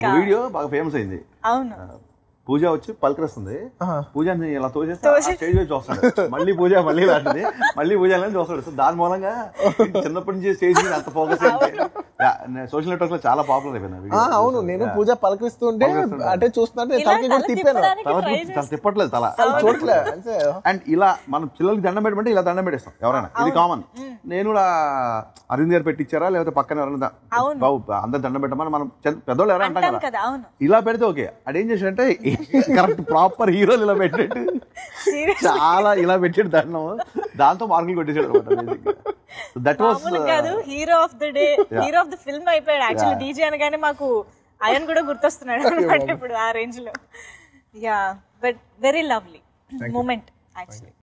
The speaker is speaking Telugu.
వీడియో బాగా ఫేమస్ అయింది అవును పూజ వచ్చి పలకరిస్తుంది పూజని ఇలా తోసేస్తే ఆ స్టేజ్ వచ్చి చూస్తాడు మళ్ళీ పూజ మళ్ళీ లాంటిది మళ్ళీ పూజ అని చూస్తాడు సో దాని మూలంగా చిన్నప్పటి నుంచి స్టేజ్ మీద అంత ఫోకస్ సోషల్ నెట్వర్క్ లో చాలా పాపులర్ అయిపోయింది ఆ ఆ, video. అవును నేను పూజ పలకరిస్తుంటే పలకరిస్తుంటే. అంటే చూస్తుంటే ఇలా తలకి కూడా తల తిప్పాను తిప్పడానికి తల try తిప్పి- తల తిప్పట్లేదు తల చూడలే అంటే అండ్ ఇలా మనం పిల్లలకి దండం పెట్టమంటే ఇలా దండం పెట్టేస్తాం ఎవరైనా ఇది కామన్ నేను కూడా అరవింద్ గారు పెట్టించారా లేకపోతే పక్కన ఎవరైనా ద- అవును. బాబు అందరు దండం పెట్టమని మనం చిన్న- పెద్దోళ్ళు ఎవరైనా అంటాం అంటాం కదా కదా అవును ఇలా పెడితే ఓకే అదేం చేసాడంటే కరెక్ట్ ప్రాపర్ హీరోలు ఇలా పెట్టేట్టు సీరియస్ చాలా ఇలా పెట్టాడు దండం దాంతో మార్కులు కొట్టేశాడు అనమాట దట్ వాస్ మామూలు కాదు hero of the day hero of the film అయిపోయాడు యాక్చువల్లీ డీజే అనగానే మాకు అయన్ కూడా గుర్తొస్తున్నాడు అనమాట ఇప్పుడు ఆ రేంజ్ లో yeah but very lovely moment actually